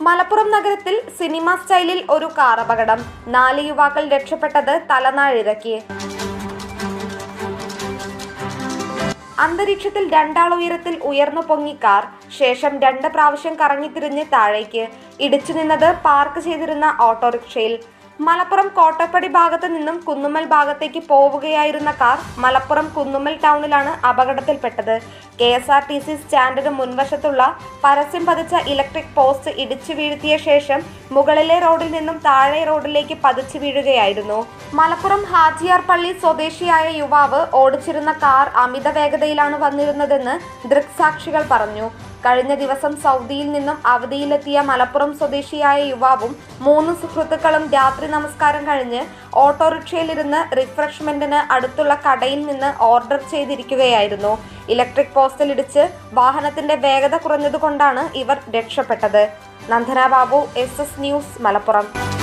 മലപ്പുറം നഗരത്തിൽ സിനിമ സ്റ്റൈലിൽ ഒരു കാർ അപകടം നാല് യുവാക്കൾ രക്ഷപ്പെട്ടത് തലനാഴിറക്കി അന്തരീക്ഷത്തിൽ രണ്ടാൾ ഉയരത്തിൽ ഉയർന്നു പൊങ്ങി കാർ ശേഷം രണ്ട് പ്രാവശ്യം കറങ്ങിത്തിരിഞ്ഞ് താഴേക്ക് ഇടിച്ചു നിന്നത് പാർക്ക് ചെയ്തിരുന്ന ഓട്ടോറിക്ഷയിൽ മലപ്പുറം കോട്ടപ്പടി ഭാഗത്ത് നിന്നും കുന്നുമ്മൽ ഭാഗത്തേക്ക് പോവുകയായിരുന്ന കാർ മലപ്പുറം കുന്നുമ്മൽ ടൗണിലാണ് അപകടത്തിൽപ്പെട്ടത് K S R T C സ്റ്റാൻഡിന് മുൻവശത്തുള്ള പരസ്യം പതിച്ച ഇലക്ട്രിക് പോസ്റ്റ് ഇടിച്ചു വീഴ്ത്തിയ ശേഷം മുകളിലെ റോഡിൽ നിന്നും താഴെ റോഡിലേക്ക് പതിച്ചു വീഴുകയായിരുന്നു മലപ്പുറം ഹാജിയാർ പള്ളി സ്വദേശിയായ യുവാവ് ഓടിച്ചിരുന്ന കാർ അമിത വേഗതയിലാണ് വന്നിരുന്നതെന്ന് ദൃക്സാക്ഷികൾ പറഞ്ഞു കഴിഞ്ഞ ദിവസം സൗദിയിൽ നിന്നും അവധിയിലെത്തിയ മലപ്പുറം സ്വദേശിയായ യുവാവും മൂന്ന് സുഹൃത്തുക്കളും രാത്രി നമസ്കാരം കഴിഞ്ഞ് ഓട്ടോറിക്ഷയിലിരുന്ന് റിഫ്രഷ്മെന്റിന് അടുത്തുള്ള കടയിൽ നിന്ന് ഓർഡർ ചെയ്തിരിക്കുകയായിരുന്നു ഇലക്ട്രിക് പോസ്റ്റിൽ ഇടിച്ച് വാഹനത്തിന്റെ വേഗത കുറഞ്ഞതുകൊണ്ടാണ് ഇവർ രക്ഷപ്പെട്ടത് Nandana Babu S S news Malappuram